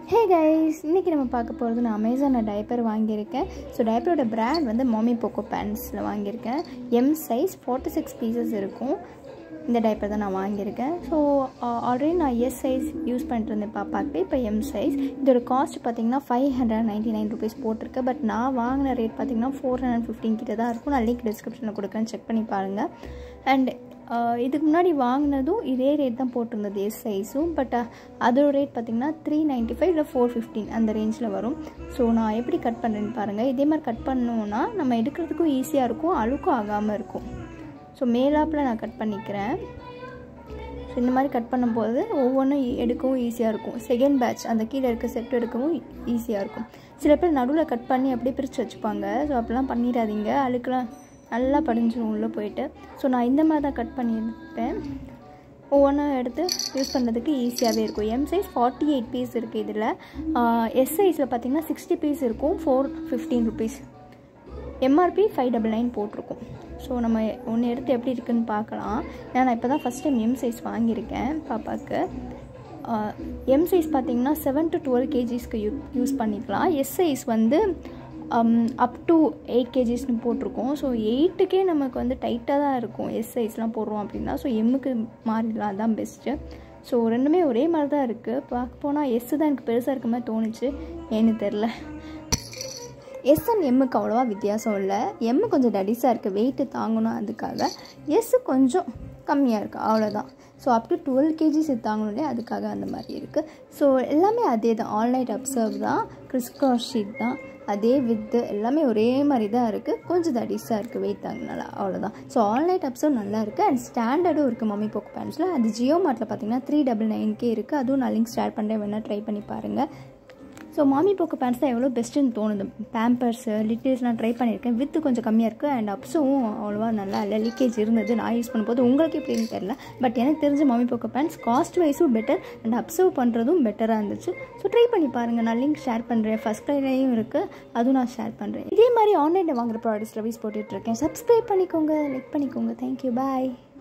hey guys இன்றைக்கி நம்ம பார்க்க போகிறது நான் அமேசானில் டைப்பர் வாங்கியிருக்கேன் ஸோ டைப்பரோட பிராண்ட் வந்து மாமி போக்கோ பேண்ட்ஸில் வாங்கியிருக்கேன் M size forty six pieces இருக்கும் இந்த டைப்பர் தான் நான் வாங்கியிருக்கேன் ஸோ ஆல்ரெடி நான் எஸ் சைஸ் யூஸ் பண்ணிட்டு இருந்தேன் பாப்பாக்கு இப்போ எம் சைஸ் இதோட காஸ்ட் பார்த்தீங்கன்னா five hundred ninety nine rupees போட்டிருக்கு பட் நான் வாங்கின ரேட் பார்த்தீங்கன்னா ஃபோர் ஹண்ட்ரட் ஃபிஃப்டின் கிட்ட தான் இருக்கும் நான் லிங்க் டிஸ்கிரிப்ஷனில் கொடுக்குறேன் செக் பண்ணி பாருங்கள் அண்ட் இதுக்கு முன்னாடி வாங்கினதும் இதே ரேட் தான் போட்டிருந்தது எஸ் சைஸும் பட் அதோட ரேட் பார்த்திங்கன்னா த்ரீ நைன்ட்டி ஃபைவ் இல்லை ஃபோர் ஃபிஃப்டின் அந்த ரேஞ்சில் வரும் ஸோ நான் எப்படி கட் பண்ணுறேன்னு பாருங்கள் இதே மாதிரி கட் பண்ணோன்னா நம்ம எடுக்கிறதுக்கும் ஈஸியாக இருக்கும் அழுக்கும் ஆகாமல் இருக்கும் ஸோ மேலாப்பில் நான் கட் பண்ணிக்கிறேன் ஸோ இந்த மாதிரி கட் பண்ணும்போது ஒவ்வொன்றும் எடுக்கவும் ஈஸியாக இருக்கும் செகண்ட் பேட்ச் அந்த கீழே இருக்க செட் எடுக்கவும் ஈஸியாக இருக்கும் சில பேர் நடுவில் கட் பண்ணி அப்படியே பிரித்து வச்சுப்பாங்க ஸோ அப்படிலாம் பண்ணிடாதீங்க அழுக்கெலாம் நல்லா படிஞ்சிடும் உள்ளே போயிட்டு ஸோ நான் இந்த மாதிரி தான் கட் பண்ணியிருப்பேன் ஒவ்வொன்றும் எடுத்து யூஸ் பண்ணுறதுக்கு ஈஸியாகவே இருக்கும் M size forty eight piece இருக்குது இதில் எஸ் சைஸில் பார்த்தீங்கன்னா சிக்ஸ்டி பீஸ் இருக்கும் four fifteen rupees MRP five double nine போட்டிருக்கும் ஸோ நம்ம ஒன்று எடுத்து எப்படி இருக்குன்னு பார்க்கலாம் ஏன்னா நான் இப்போ தான் ஃபஸ்ட் டைம் எம் சைஸ் வாங்கியிருக்கேன் பாப்பாவுக்கு எம் சைஸ் பார்த்தீங்கன்னா செவன் டு டுவெல் கேஜிஸ்க்கு யூ யூஸ் பண்ணிக்கலாம் எஸ் சைஸ் வந்து அப் டு எயிட் கேஜிஸ்னு போட்டிருக்கோம் ஸோ எயிட்டுக்கே நமக்கு வந்து டைட்டாக தான் இருக்கும் எஸ் சைஸ்லாம் போடுறோம் அப்படின்னா ஸோ எம்முக்கு மாறிடலாம் அதுதான் பெஸ்ட்டு ஸோ ரெண்டுமே ஒரே மாதிரி தான் இருக்குது பார்க்க போனால் எஸ் தான் எனக்கு பெருசாக இருக்க மாதிரி தோணுச்சு ஏன்னு தெரில எஸ் அண்ட் எம்முக்கு அவ்வளோவா வித்தியாசம் இல்லை எம்மு கொஞ்சம் டடிஸாக இருக்குது வெயிட்டு தாங்கணும் அதுக்காக எஸ் கொஞ்சம் கம்மியாக இருக்குது அவ்வளோதான் so up to twelve kgs தாங்கணும் இல்லையா அதுக்காக அந்த மாதிரி இருக்குது ஸோ எல்லாமே அதே தான் ஆன்லைன் அப்சர்வ் தான் கிறிஸ்காஸ் ஷீட் தான் அதே வித்து எல்லாமே ஒரே மாதிரி தான் இருக்குது கொஞ்சம் தடிஸாக இருக்குது வெயிட் தாங்கினால அவ்வளோதான் ஸோ ஆன்லைன் அப்சர்வ் நல்லா இருக்குது அண்ட் ஸ்டாண்டர்டும் இருக்குது மம்மி போக் பேண்ட்ஸில் அது ஜியோ மார்ட்டில் பார்த்தீங்கன்னா த்ரீ டபுள் நைன்கே இருக்குது அதுவும் நான் லிங்க் ஸ்டார்ட் பண்ணுறேன் வேணால் ட்ரை பண்ணி பாருங்கள் ஸோ மாமி போக்கு பேண்ட்ஸ் தான் எவ்வளோ பெஸ்ட்டுன்னு தோணுது பேம்பர்ஸு லிட்டில்ஸ்லாம் ட்ரை பண்ணியிருக்கேன் வித்து கொஞ்சம் கம்மியாக இருக்குது அண்ட் அப்ஸும் அவ்வளோவா நல்லா இல்லை லீக்கேஜ் இருந்தது நான் யூஸ் பண்ணும்போது உங்களுக்கு எப்படின்னு தெரில பட் எனக்கு தெரிஞ்ச மாமி போக்கு பேண்ட்ஸ் காஸ்ட் வைஸும் பெட்டர் அண்ட் அப்சர்வ் பண்ணுறதும் பெட்டராக இருந்துச்சு ஸோ ட்ரை பண்ணி பாருங்கள் நான் லிங்க் ஷேர் பண்ணுறேன் ஃபஸ்ட் க்ரைலையும் இருக்குது அதுவும் நான் ஷேர் பண்ணுறேன் இதே மாதிரி ஆன்லைனில் வாங்குற ப்ராடக்ட்ஸ் ரிவ்யூஸ் போட்டுட்ருக்கேன் சப்ஸ்கிரைப் பண்ணிக்கோங்க லைக் பண்ணிக்கோங்க தேங்க்யூ பாய்